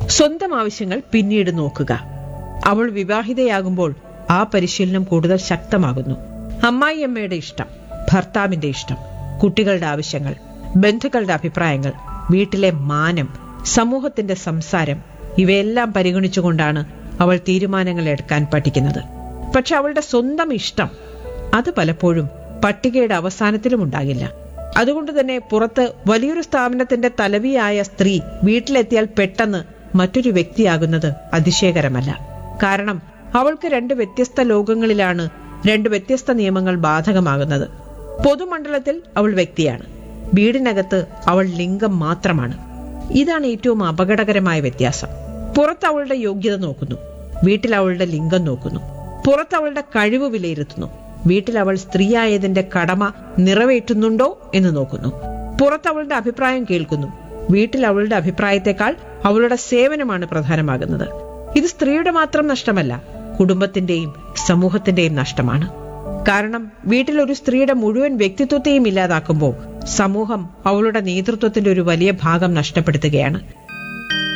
സ്വന്തം ആവശ്യങ്ങൾ പിന്നീട് നോക്കുക അവൾ വിവാഹിതയാകുമ്പോൾ ആ പരിശീലനം കൂടുതൽ ശക്തമാകുന്നു അമ്മായിയമ്മയുടെ ഇഷ്ടം ഭർത്താവിന്റെ ഇഷ്ടം കുട്ടികളുടെ ആവശ്യങ്ങൾ ബന്ധുക്കളുടെ അഭിപ്രായങ്ങൾ വീട്ടിലെ മാനം സമൂഹത്തിന്റെ സംസാരം ഇവയെല്ലാം പരിഗണിച്ചുകൊണ്ടാണ് അവൾ തീരുമാനങ്ങൾ എടുക്കാൻ പഠിക്കുന്നത് പക്ഷെ അവളുടെ സ്വന്തം ഇഷ്ടം അത് പലപ്പോഴും പട്ടികയുടെ അവസാനത്തിലും ഉണ്ടാകില്ല അതുകൊണ്ട് തന്നെ പുറത്ത് വലിയൊരു സ്ഥാപനത്തിന്റെ തലവിയായ സ്ത്രീ വീട്ടിലെത്തിയാൽ പെട്ടെന്ന് മറ്റൊരു വ്യക്തിയാകുന്നത് അതിശയകരമല്ല കാരണം അവൾക്ക് രണ്ട് വ്യത്യസ്ത ലോകങ്ങളിലാണ് രണ്ട് വ്യത്യസ്ത നിയമങ്ങൾ ബാധകമാകുന്നത് പൊതുമണ്ഡലത്തിൽ അവൾ വ്യക്തിയാണ് വീടിനകത്ത് അവൾ ലിംഗം മാത്രമാണ് ഇതാണ് ഏറ്റവും അപകടകരമായ വ്യത്യാസം പുറത്ത് അവളുടെ യോഗ്യത നോക്കുന്നു വീട്ടിൽ അവളുടെ ലിംഗം നോക്കുന്നു പുറത്ത് അവളുടെ കഴിവ് വിലയിരുത്തുന്നു വീട്ടിൽ അവൾ സ്ത്രീയായതിന്റെ കടമ നിറവേറ്റുന്നുണ്ടോ എന്ന് നോക്കുന്നു പുറത്ത് അവളുടെ അഭിപ്രായം കേൾക്കുന്നു വീട്ടിൽ അവളുടെ അഭിപ്രായത്തെക്കാൾ അവളുടെ സേവനമാണ് പ്രധാനമാകുന്നത് ഇത് സ്ത്രീയുടെ മാത്രം നഷ്ടമല്ല കുടുംബത്തിന്റെയും സമൂഹത്തിന്റെയും നഷ്ടമാണ് കാരണം വീട്ടിൽ ഒരു സ്ത്രീയുടെ മുഴുവൻ വ്യക്തിത്വത്തെയും ഇല്ലാതാക്കുമ്പോൾ സമൂഹം അവളുടെ നേതൃത്വത്തിന്റെ ഒരു വലിയ ഭാഗം നഷ്ടപ്പെടുത്തുകയാണ്